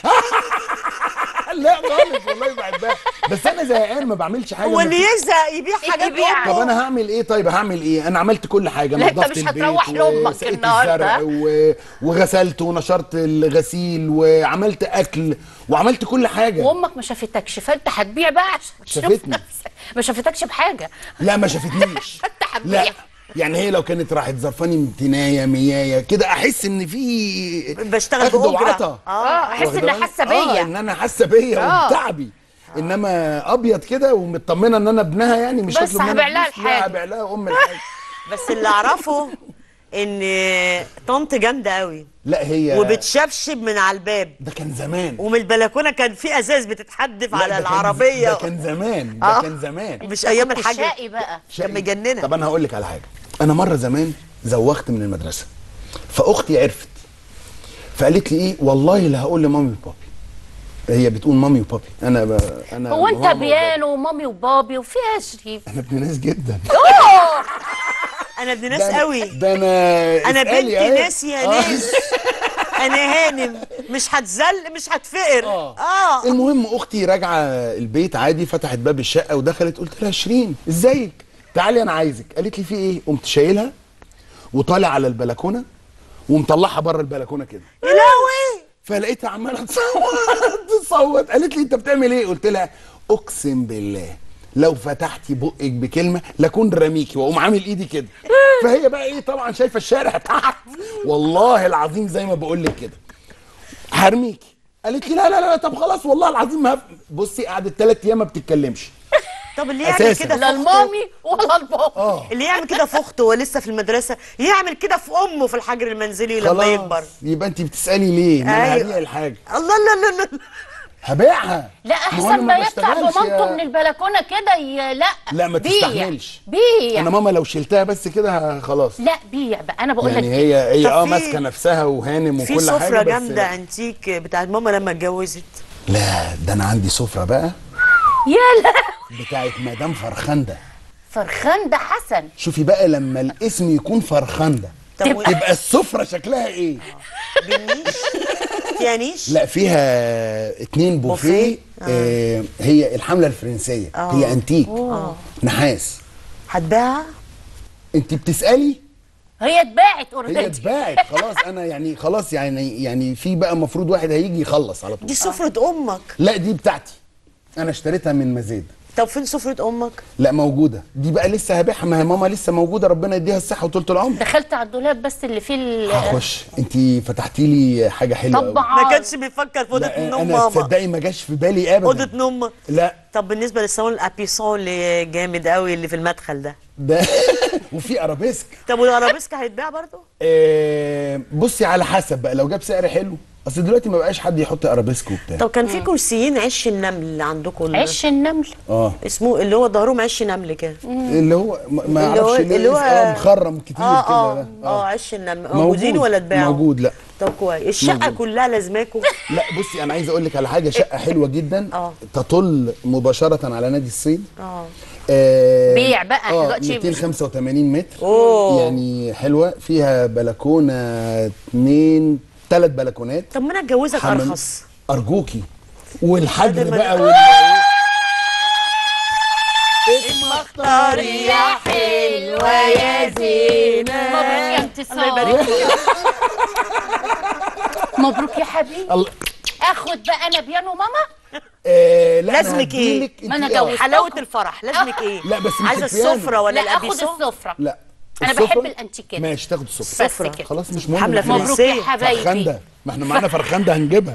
[SPEAKER 3] لا خالص والله بحبها بس انا زهقان ما بعملش حاجه
[SPEAKER 1] هو
[SPEAKER 3] ما
[SPEAKER 1] اللي يزهق يبيع حاجات
[SPEAKER 2] يبيع.
[SPEAKER 3] طب
[SPEAKER 1] امه
[SPEAKER 3] انا هعمل ايه طيب هعمل ايه انا عملت كل حاجه
[SPEAKER 2] لا، انت
[SPEAKER 3] نظفت
[SPEAKER 2] مش
[SPEAKER 3] البيت
[SPEAKER 2] هتروح لأمك
[SPEAKER 3] وسقيت
[SPEAKER 2] النهاردة.
[SPEAKER 3] الزرع و... وغسلت ونشرت الغسيل وعملت اكل وعملت كل حاجه
[SPEAKER 2] وامك ما شافتكش فانت هتبيع بقى عشان تشوف
[SPEAKER 3] شافتني.
[SPEAKER 2] نفسك ما شافتكش بحاجه
[SPEAKER 3] لا ما شافتنيش
[SPEAKER 2] انت هتبيع
[SPEAKER 3] لا يعني هي لو كانت راحت ظرفاني امتنايه ميايه كده احس ان في
[SPEAKER 1] بشتغل
[SPEAKER 3] أخد
[SPEAKER 1] بأجرة.
[SPEAKER 3] وعطا.
[SPEAKER 2] اه احس
[SPEAKER 3] واخدة
[SPEAKER 2] انها
[SPEAKER 3] بالك؟
[SPEAKER 2] حاسه
[SPEAKER 3] اه
[SPEAKER 2] بيا
[SPEAKER 3] ان انا حاسه بيا
[SPEAKER 2] آه.
[SPEAKER 3] وبتعبي انما ابيض كده ومطمنه ان انا ابنها يعني مش
[SPEAKER 2] بس
[SPEAKER 3] هطلب منها
[SPEAKER 2] هبيع لها
[SPEAKER 3] فلوس.
[SPEAKER 2] الحاجة.
[SPEAKER 3] لا هبيع لها ام الحاجه
[SPEAKER 1] بس اللي اعرفه ان طنط جامده قوي
[SPEAKER 3] لا هي
[SPEAKER 1] وبتشبشب من على الباب
[SPEAKER 3] ده كان زمان
[SPEAKER 1] ومن البلكونه كان في ازاز بتتحدف
[SPEAKER 3] لا،
[SPEAKER 1] على
[SPEAKER 3] ده كان-
[SPEAKER 1] العربيه
[SPEAKER 3] ده كان زمان ده
[SPEAKER 1] آه.
[SPEAKER 3] كان زمان
[SPEAKER 1] مش ايام
[SPEAKER 2] كنت
[SPEAKER 1] الحاج
[SPEAKER 2] شقي بقى
[SPEAKER 1] كان مجننه
[SPEAKER 3] طب انا هقول لك على حاجه انا مره زمان زوغت من المدرسه فاختي عرفت فقالت لي ايه والله لا هقول لمامي وبابي هي بتقول مامي وبابي انا ب... انا
[SPEAKER 2] هو انت
[SPEAKER 3] ماما وبابي.
[SPEAKER 2] بيانو ومامي وبابي وفيها شريف
[SPEAKER 3] انا ابن ناس جدا
[SPEAKER 1] انا ابن ناس
[SPEAKER 3] ده أنا-
[SPEAKER 1] قوي
[SPEAKER 3] ده انا
[SPEAKER 1] انا
[SPEAKER 3] اسألي
[SPEAKER 1] بنتي
[SPEAKER 3] أهي.
[SPEAKER 1] ناس يا
[SPEAKER 3] آه.
[SPEAKER 1] ناس انا هانم مش هتزل مش هتفقر
[SPEAKER 3] اه
[SPEAKER 1] اه
[SPEAKER 3] المهم اختي راجعه البيت عادي فتحت باب الشقه ودخلت قلت لها شيرين ازيك تعالي انا عايزك قالت لي في ايه قمت شايلها وطالع على البلكونه ومطلعها بره البلكونه كده
[SPEAKER 1] يا لهوي
[SPEAKER 3] فلقيتها عماله تصوت تصوت قالت لي انت بتعمل ايه قلت لها اقسم بالله لو فتحتي بقك بكلمه لكون رميكي واقوم عامل ايدي كده فهي بقى ايه طبعا شايفه الشارع تحت والله العظيم زي ما بقول لك كده هرميكي قالت لي لا لا لا طب خلاص والله العظيم ما هف- بصي قعدت ثلاث ايام ما بتتكلمش
[SPEAKER 1] طب اللي يعمل
[SPEAKER 3] أساساً.
[SPEAKER 1] كده في
[SPEAKER 2] لا
[SPEAKER 1] أخته-
[SPEAKER 2] المامي ولا البابا
[SPEAKER 3] اه
[SPEAKER 1] اللي يعمل كده في اخته وهو لسه في المدرسه يعمل كده في امه في الحجر المنزلي لما يكبر
[SPEAKER 3] يبقى انت بتسالي ليه ما انا
[SPEAKER 1] أيوة.
[SPEAKER 3] هبيع الحاجه
[SPEAKER 1] الله لا لا لا
[SPEAKER 3] هبيعها
[SPEAKER 2] لا
[SPEAKER 3] ما هو
[SPEAKER 2] احسن
[SPEAKER 3] أنا
[SPEAKER 2] ما يطلع
[SPEAKER 3] بشتغلش
[SPEAKER 2] بمامته
[SPEAKER 3] يا-
[SPEAKER 2] من البلكونه كده ي... لا
[SPEAKER 3] لا ما
[SPEAKER 2] بيع.
[SPEAKER 3] تستحملش
[SPEAKER 2] بيع
[SPEAKER 3] انا ماما لو شلتها بس كده ه- خلاص
[SPEAKER 2] لا بيع بقى انا بقول
[SPEAKER 3] يعني
[SPEAKER 2] لك
[SPEAKER 3] هي هي
[SPEAKER 1] طب
[SPEAKER 3] اه
[SPEAKER 1] في-
[SPEAKER 3] ماسكه نفسها وهانم
[SPEAKER 1] في
[SPEAKER 3] وكل حاجه
[SPEAKER 1] سفره
[SPEAKER 3] بس
[SPEAKER 1] جامده انتيك بتاعت ماما لما اتجوزت
[SPEAKER 3] لا ده انا عندي سفره بقى
[SPEAKER 2] يا لا
[SPEAKER 3] بتاعت مدام فرخنده
[SPEAKER 2] فرخان ده حسن
[SPEAKER 3] شوفي بقى لما الاسم يكون فرخنده
[SPEAKER 1] طب و-
[SPEAKER 3] تبقى السفره شكلها ايه
[SPEAKER 1] بالنيش فيها نيش
[SPEAKER 3] لا فيها اتنين بوفيه
[SPEAKER 1] بوفيه؟
[SPEAKER 3] آه. هي الحمله الفرنسيه
[SPEAKER 1] آه.
[SPEAKER 3] هي انتيك نحاس
[SPEAKER 1] هتباعها
[SPEAKER 3] انت بتسالي
[SPEAKER 2] هي اتباعت
[SPEAKER 3] هي
[SPEAKER 2] اوريدي
[SPEAKER 3] اتباعت خلاص انا يعني خلاص يعني يعني في بقى المفروض واحد هيجي يخلص على طول
[SPEAKER 1] دي سفره امك
[SPEAKER 3] لا دي بتاعتي انا اشتريتها من مزيد
[SPEAKER 1] طب فين سفره امك
[SPEAKER 3] لا موجوده دي بقى لسه هبيعها ما هي ماما لسه موجوده ربنا يديها الصحه وطولة العمر
[SPEAKER 2] دخلت على الدولاب بس اللي فيه ال-
[SPEAKER 3] هخش انت فتحتي لي حاجه حلوه أوي.
[SPEAKER 2] طبعا
[SPEAKER 1] ما كانش بيفكر في اوضه
[SPEAKER 3] لا
[SPEAKER 1] نوم
[SPEAKER 3] انا
[SPEAKER 1] ماما
[SPEAKER 3] تصدقي ما جاش في بالي ابدا
[SPEAKER 1] اوضه نوم
[SPEAKER 3] لا
[SPEAKER 1] طب بالنسبه للصالون الابيسون اللي جامد قوي اللي في المدخل ده
[SPEAKER 3] ده وفي ارابيسك
[SPEAKER 1] طب والارابيسك هيتباع برضه
[SPEAKER 3] آه بصي على حسب بقى لو جاب سعر حلو اصل دلوقتي ما بقاش حد يحط ارابيسك وبتاع
[SPEAKER 1] طب كان في كرسيين عش النمل اللي عندكم اللي-
[SPEAKER 2] عش النمل
[SPEAKER 3] اه
[SPEAKER 1] اسمه اللي هو ظهرهم عش نمل كده
[SPEAKER 3] اللي هو ما- ما
[SPEAKER 1] اللي هو-
[SPEAKER 3] اعرفش ليه
[SPEAKER 1] اللي هو-
[SPEAKER 3] اه مخرم كتير
[SPEAKER 1] اه
[SPEAKER 3] كده
[SPEAKER 1] اه
[SPEAKER 3] ده.
[SPEAKER 1] اه عش النمل موجودين
[SPEAKER 3] موجود.
[SPEAKER 1] ولا اتباعوا
[SPEAKER 3] موجود لا
[SPEAKER 1] طب كويس الشقه
[SPEAKER 3] موجود.
[SPEAKER 1] كلها لازماكم
[SPEAKER 3] لا بصي انا عايز اقول لك على حاجه شقه حلوه جدا
[SPEAKER 1] آه.
[SPEAKER 3] تطل مباشره على نادي الصيد
[SPEAKER 1] اه
[SPEAKER 3] آه
[SPEAKER 2] بيع بقى
[SPEAKER 3] اه
[SPEAKER 2] دلوقتي
[SPEAKER 3] 285 متر
[SPEAKER 1] أوه.
[SPEAKER 3] يعني حلوه فيها بلكونه اتنين ثلاث بلكونات
[SPEAKER 1] طب ما انا اتجوزك
[SPEAKER 3] حمام-
[SPEAKER 1] ارخص
[SPEAKER 3] ارجوكي والحجر
[SPEAKER 1] بدل ما
[SPEAKER 3] بقى
[SPEAKER 1] أنا-
[SPEAKER 3] وال
[SPEAKER 1] اختار يا حلوه يا زينه
[SPEAKER 2] مبروك يا انتصار مبروك يا حبيبي
[SPEAKER 3] الله
[SPEAKER 2] اخد بقى انا بيانو ماما
[SPEAKER 3] آه لا
[SPEAKER 1] لازمك
[SPEAKER 3] أنا
[SPEAKER 1] إيه؟
[SPEAKER 3] هديلك
[SPEAKER 2] ما أنا
[SPEAKER 3] انت- آه.
[SPEAKER 2] جوزت.
[SPEAKER 1] حلاوه الفرح لازمك ايه
[SPEAKER 3] لا، بس مش
[SPEAKER 1] عايزه
[SPEAKER 3] البيانو.
[SPEAKER 1] السفره ولا
[SPEAKER 2] لا اخد
[SPEAKER 1] الابيسون
[SPEAKER 2] السفره
[SPEAKER 3] لا
[SPEAKER 2] أنا
[SPEAKER 3] السفرة؟
[SPEAKER 2] بحب الأنتيكات.
[SPEAKER 3] ماشي تاخد السفره
[SPEAKER 2] بس كده
[SPEAKER 3] خلاص مش مهم
[SPEAKER 1] حملة
[SPEAKER 3] إحنا
[SPEAKER 2] مبروك
[SPEAKER 1] فرنسية.
[SPEAKER 2] يا حبايبي
[SPEAKER 3] فرخنده ما احنا معانا فرخنده هنجيبها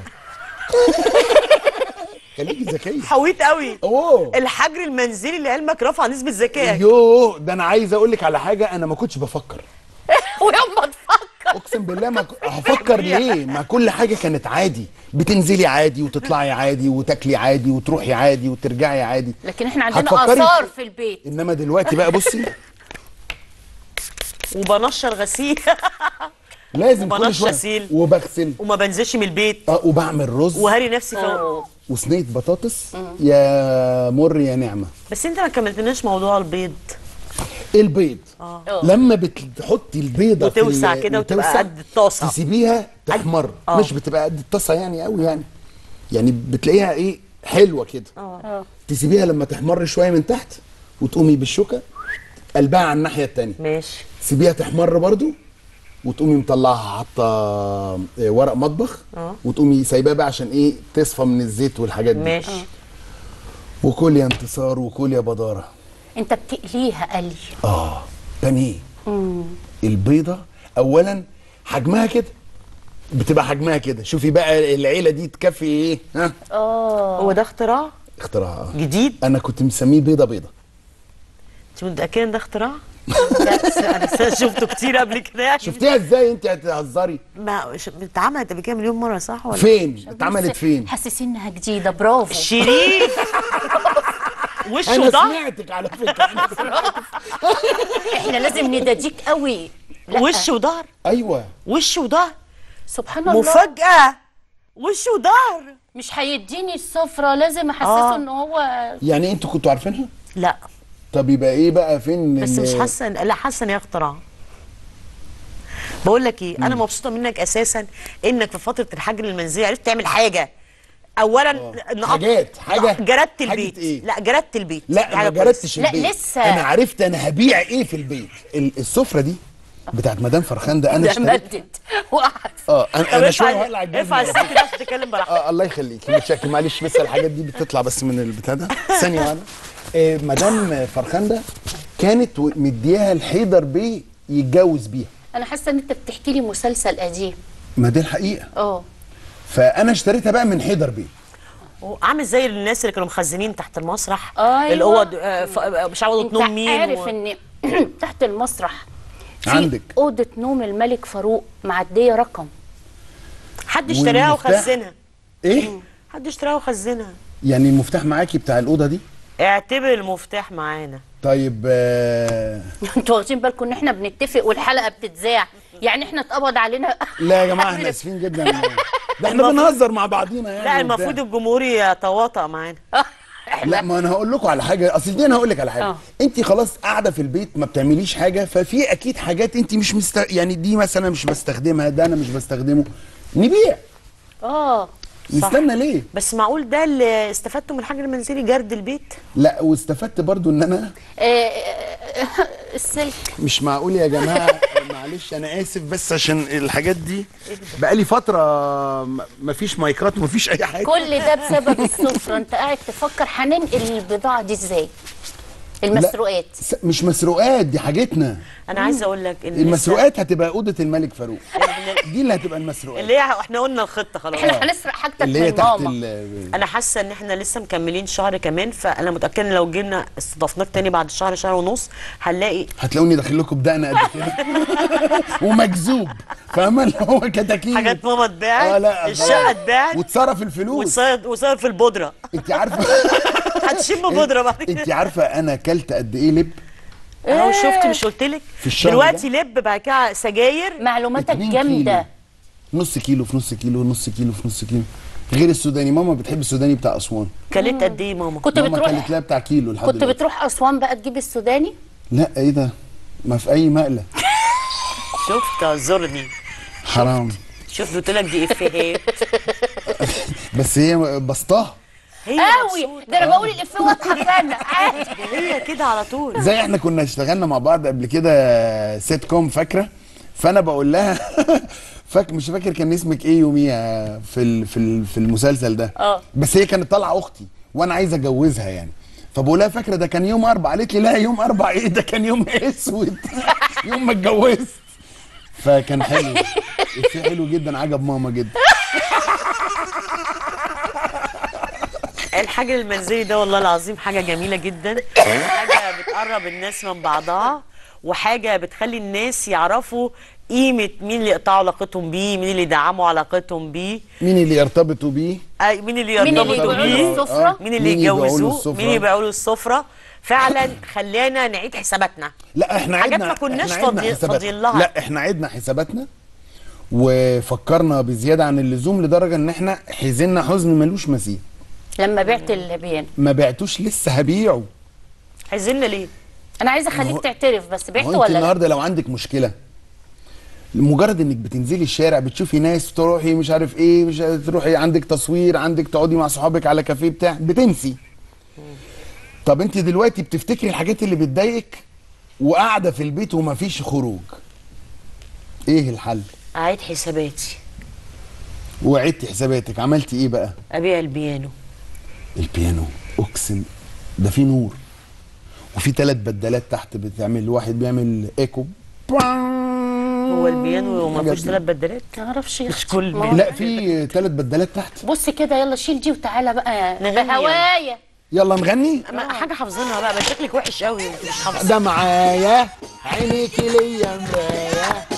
[SPEAKER 3] خليكي ذكيه
[SPEAKER 1] حويت قوي
[SPEAKER 3] اوه
[SPEAKER 1] الحجر المنزلي اللي علمك رفع نسبه ذكائك
[SPEAKER 3] يوه ده انا عايز اقول لك على حاجه انا ما كنتش بفكر
[SPEAKER 2] ويوم ما تفكر
[SPEAKER 3] اقسم بالله ما ك- هفكر ليه ما كل حاجه كانت عادي بتنزلي عادي وتطلعي عادي وتاكلي عادي وتروحي عادي وترجعي عادي
[SPEAKER 2] لكن احنا عندنا
[SPEAKER 3] هتفكري؟
[SPEAKER 2] اثار في البيت
[SPEAKER 3] انما دلوقتي بقى بصي
[SPEAKER 1] وبنشر غسيل
[SPEAKER 3] لازم كل
[SPEAKER 1] وبنشر
[SPEAKER 3] شويه
[SPEAKER 1] غسيل.
[SPEAKER 3] وبغسل
[SPEAKER 1] وما بنزلش من البيت
[SPEAKER 3] اه وبعمل رز
[SPEAKER 1] وهري نفسي فوق
[SPEAKER 2] أوه.
[SPEAKER 3] وصينيه بطاطس يا مر يا نعمه
[SPEAKER 1] بس انت ما كملتناش موضوع البيض
[SPEAKER 3] البيض
[SPEAKER 2] أوه.
[SPEAKER 3] لما بتحطي البيضه في
[SPEAKER 1] وتوسع
[SPEAKER 3] ال-
[SPEAKER 1] كده وتبقى
[SPEAKER 3] وتوسع،
[SPEAKER 1] قد الطاسة.
[SPEAKER 3] تسيبيها تحمر
[SPEAKER 1] آه.
[SPEAKER 3] مش بتبقى قد الطاسه يعني قوي يعني يعني بتلاقيها ايه حلوه كده
[SPEAKER 2] اه
[SPEAKER 3] تسيبيها لما تحمر شويه من تحت وتقومي بالشوكه قلبها على الناحيه التانية
[SPEAKER 1] ماشي
[SPEAKER 3] سيبيها تحمر برضو وتقومي مطلعها حاطه آه، ورق مطبخ
[SPEAKER 1] اه.
[SPEAKER 3] وتقومي سايباها بقى عشان ايه تصفى من الزيت والحاجات دي
[SPEAKER 1] ماشي
[SPEAKER 3] وكل يا انتصار وكل يا بداره
[SPEAKER 2] انت بتقليها قلي
[SPEAKER 3] اه بانيه البيضه اولا حجمها كده بتبقى حجمها كده شوفي بقى العيله دي تكفي ايه ها
[SPEAKER 2] اه
[SPEAKER 1] هو ده اختراع
[SPEAKER 3] اختراع آه.
[SPEAKER 1] جديد
[SPEAKER 3] انا كنت مسميه بيضه بيضه
[SPEAKER 1] انت متاكده ان ده اختراع؟ لا انا شفته كتير قبل كده يعني
[SPEAKER 3] شفتيها ازاي انت هتهزري
[SPEAKER 1] ما ش- اتعملت قبل كده مليون مره صح ولا
[SPEAKER 3] فين اتعملت فين
[SPEAKER 2] حاسسين انها جديده برافو
[SPEAKER 1] شريف وش
[SPEAKER 3] انا
[SPEAKER 1] وضهر
[SPEAKER 3] سمعتك على فكره أنا سمعتك.
[SPEAKER 2] احنا لازم نداديك قوي لا
[SPEAKER 1] وش وضهر
[SPEAKER 3] ايوه
[SPEAKER 1] وش وضهر
[SPEAKER 2] سبحان الله
[SPEAKER 1] مفاجاه وش وضهر
[SPEAKER 2] مش هيديني السفره لازم احسسه
[SPEAKER 1] آه.
[SPEAKER 2] ان هو
[SPEAKER 3] يعني انتوا كنتوا عارفينها
[SPEAKER 1] لا
[SPEAKER 3] طب يبقى ايه بقى فين
[SPEAKER 1] بس
[SPEAKER 3] ال-
[SPEAKER 1] مش حاسه إن- لا حاسه ان هي اختراع بقول لك ايه انا مبسوطه منك اساسا انك في فتره الحجر المنزلي عرفت تعمل حاجه اولا نقط-
[SPEAKER 3] حاجات، حاجة-
[SPEAKER 1] جردت
[SPEAKER 3] حاجة
[SPEAKER 1] البيت
[SPEAKER 3] إيه؟
[SPEAKER 1] لا جردت البيت دي
[SPEAKER 3] لا
[SPEAKER 1] حاجة
[SPEAKER 3] ما جردتش
[SPEAKER 2] لا،
[SPEAKER 3] البيت
[SPEAKER 2] لسه.
[SPEAKER 3] انا عرفت انا هبيع ايه في البيت ال- السفره دي بتاعت مدام فرخان ده انا
[SPEAKER 2] ده
[SPEAKER 3] اشتريت
[SPEAKER 2] مدد وقعد
[SPEAKER 3] اه انا,
[SPEAKER 1] طب
[SPEAKER 3] أنا شويه
[SPEAKER 1] ارفع
[SPEAKER 3] هقلع الجزمة
[SPEAKER 1] ارفع
[SPEAKER 3] على
[SPEAKER 1] الست
[SPEAKER 3] فكرة.
[SPEAKER 1] بس تتكلم براحتك
[SPEAKER 3] اه الله يخليك متشكر معلش بس الحاجات دي بتطلع بس من البتاع ده ثانيه واحده آه مدام فرخان ده كانت و- مدياها الحيدر بيه يتجوز بيها
[SPEAKER 2] انا حاسه ان انت بتحكي لي مسلسل قديم
[SPEAKER 3] ما دي الحقيقه
[SPEAKER 2] اه
[SPEAKER 3] فانا اشتريتها بقى من حيدر بيه
[SPEAKER 1] عامل زي الناس اللي كانوا مخزنين تحت المسرح
[SPEAKER 2] أيوة.
[SPEAKER 1] الاوض آه، ف- آه، مش عارفه اوضه
[SPEAKER 2] انت
[SPEAKER 1] نوم مين
[SPEAKER 2] عارف
[SPEAKER 1] و-
[SPEAKER 2] ان تحت المسرح في
[SPEAKER 3] عندك.
[SPEAKER 2] اوضه نوم الملك فاروق معديه رقم
[SPEAKER 1] حد اشتراها
[SPEAKER 3] والمفتاح؟
[SPEAKER 1] وخزنها
[SPEAKER 3] ايه
[SPEAKER 1] حد اشتراها وخزنها
[SPEAKER 3] يعني المفتاح معاكي بتاع الاوضه دي
[SPEAKER 1] اعتبر المفتاح معانا
[SPEAKER 3] طيب آه
[SPEAKER 2] انتوا واخدين بالكم ان احنا بنتفق والحلقه بتتذاع يعني احنا اتقبض علينا
[SPEAKER 3] لا يا جماعه احنا اسفين جدا ده احنا
[SPEAKER 1] المفروض-
[SPEAKER 3] بنهزر مع بعضينا يعني
[SPEAKER 1] لا
[SPEAKER 3] وبتاع.
[SPEAKER 1] المفروض الجمهور يتواطأ معانا
[SPEAKER 3] لا ما انا هقول لكم على حاجه اصل دي انا هقول لك على حاجه
[SPEAKER 2] آه.
[SPEAKER 3] انت خلاص قاعده في البيت ما بتعمليش حاجه ففي اكيد حاجات انت مش مست... يعني دي مثلا مش بستخدمها ده انا مش بستخدمه نبيع
[SPEAKER 2] اه
[SPEAKER 3] نستنى ليه
[SPEAKER 1] بس معقول ده اللي استفدته من الحجر المنزلي جرد البيت
[SPEAKER 3] لا واستفدت برضو ان انا
[SPEAKER 2] آه، السلك
[SPEAKER 3] مش معقول يا جماعه معلش انا اسف بس عشان الحاجات دي بقالي فتره م- مفيش مايكات ومفيش اي حاجه
[SPEAKER 2] كل ده بسبب السفره انت قاعد تفكر هننقل البضاعه دي ازاي المسروقات
[SPEAKER 3] س- مش مسروقات دي حاجتنا
[SPEAKER 1] انا عايزه اقول لك ان
[SPEAKER 3] المسروقات هتبقى اوضه الملك فاروق
[SPEAKER 1] لسه-
[SPEAKER 3] دي اللي هتبقى المسروقات
[SPEAKER 1] اللي هي احنا قلنا الخطه خلاص
[SPEAKER 2] احنا هنسرق حاجتك
[SPEAKER 3] اللي هي
[SPEAKER 2] من
[SPEAKER 3] تحت
[SPEAKER 2] ماما
[SPEAKER 3] ال...
[SPEAKER 1] انا حاسه ان احنا لسه مكملين شهر كمان فانا متاكده ان لو جينا استضفناك تاني بعد شهر شهر ونص هنلاقي
[SPEAKER 3] هتلاقوني داخل لكم بدقن قد كده ومجذوب فاهمه اللي هو كتاكيت
[SPEAKER 1] حاجات ماما اتباعت
[SPEAKER 3] اه لا
[SPEAKER 1] الشقه اتباعت
[SPEAKER 3] واتصرف الفلوس
[SPEAKER 1] وصار وصار في البودره
[SPEAKER 3] انت عارفه
[SPEAKER 1] هتشم بودره بعد
[SPEAKER 3] انت
[SPEAKER 1] كده
[SPEAKER 3] عارفه انا اكلت قد ايه لب
[SPEAKER 1] اهو شفت مش قلت لك
[SPEAKER 3] في الشهر
[SPEAKER 1] دلوقتي لب بعد كده سجاير
[SPEAKER 2] معلوماتك
[SPEAKER 3] اتنين
[SPEAKER 2] جامده
[SPEAKER 3] كيلو. نص كيلو في نص كيلو نص كيلو في نص كيلو غير السوداني ماما بتحب السوداني بتاع اسوان
[SPEAKER 1] كلت قد ايه ماما
[SPEAKER 2] كنت
[SPEAKER 3] ماما
[SPEAKER 2] بتروح
[SPEAKER 3] كانت لها بتاع كيلو لحد
[SPEAKER 2] كنت
[SPEAKER 3] دلوقتي.
[SPEAKER 2] بتروح اسوان بقى تجيب السوداني
[SPEAKER 3] لا ايه ده ما في اي مقله
[SPEAKER 1] شفت اعذرني
[SPEAKER 3] حرام
[SPEAKER 1] شفت قلت لك دي افيهات
[SPEAKER 3] بس هي بسطها
[SPEAKER 1] هي
[SPEAKER 2] قوي
[SPEAKER 1] مبسوطة.
[SPEAKER 2] ده انا بقول الافيه واضحه فانا عادي
[SPEAKER 1] هي كده على طول
[SPEAKER 3] زي احنا كنا اشتغلنا مع بعض قبل كده سيت كوم فاكره فانا بقول لها فاك مش فاكر كان اسمك ايه يوميها في ال في ال في المسلسل ده
[SPEAKER 2] اه.
[SPEAKER 3] بس هي كانت طالعه اختي وانا عايز اجوزها يعني فبقول لها فاكره ده كان يوم اربع قالت لي لا يوم اربع ايه ده كان يوم اسود يوم ما اتجوزت فكان حلو الشيء حلو جدا عجب ماما جدا
[SPEAKER 1] الحاجة المنزلي ده والله العظيم حاجة جميلة جدا حاجة بتقرب الناس من بعضها وحاجة بتخلي الناس يعرفوا قيمة مين اللي يقطعوا علاقتهم بيه مين اللي يدعموا علاقتهم بيه
[SPEAKER 3] مين اللي يرتبطوا بيه
[SPEAKER 1] أي مين اللي
[SPEAKER 2] مين اللي
[SPEAKER 1] يرتبطوا
[SPEAKER 2] يبيعوا له
[SPEAKER 1] بيه
[SPEAKER 2] السفرة؟
[SPEAKER 1] مين اللي
[SPEAKER 3] مين يبيعوا له
[SPEAKER 1] يتجوزوه
[SPEAKER 3] السفرة؟
[SPEAKER 1] مين يبيعوا له السفرة فعلا خلينا نعيد حساباتنا
[SPEAKER 3] لا احنا
[SPEAKER 1] حاجات
[SPEAKER 3] عدنا
[SPEAKER 1] ما كناش
[SPEAKER 3] احنا عدنا
[SPEAKER 1] فاضي-
[SPEAKER 3] حساباتنا.
[SPEAKER 1] فاضيين لها.
[SPEAKER 3] لا احنا عدنا حساباتنا وفكرنا بزياده عن اللزوم لدرجه ان احنا حزننا حزن ملوش مثيل
[SPEAKER 2] لما بعت اللبيان
[SPEAKER 3] ما بعتوش لسه هبيعه
[SPEAKER 1] عايزيننا ليه
[SPEAKER 2] انا عايزه
[SPEAKER 3] هو-
[SPEAKER 2] اخليك تعترف بس
[SPEAKER 3] هو
[SPEAKER 2] بعت
[SPEAKER 3] انت
[SPEAKER 2] ولا لا
[SPEAKER 3] النهارده لو عندك مشكله مجرد انك بتنزلي الشارع بتشوفي ناس تروحي مش عارف ايه مش عارف تروحي عندك تصوير عندك تقعدي مع صحابك على كافيه بتاع بتنسي طب انت دلوقتي بتفتكري الحاجات اللي بتضايقك وقاعده في البيت ومفيش خروج ايه الحل
[SPEAKER 1] اعيد حساباتي
[SPEAKER 3] وعدتي حساباتك عملتي ايه بقى
[SPEAKER 1] ابيع البيانو
[SPEAKER 3] البيانو اقسم ده فيه نور وفي ثلاث بدلات تحت بتعمل واحد بيعمل ايكو
[SPEAKER 1] هو البيانو ما فيهوش ثلاث بدلات
[SPEAKER 2] ما اعرفش يا
[SPEAKER 1] مش
[SPEAKER 2] اختي
[SPEAKER 1] كل
[SPEAKER 2] ما هو-
[SPEAKER 3] لا في ثلاث بدلات تحت
[SPEAKER 2] بص كده يلا شيل دي وتعالى بقى
[SPEAKER 1] نغني
[SPEAKER 2] بهوايا
[SPEAKER 3] يلا نغني
[SPEAKER 1] ما حاجه حافظينها بقى بس شكلك وحش قوي انت مش حافظه
[SPEAKER 3] ده معايا عينيكي ليا مرايه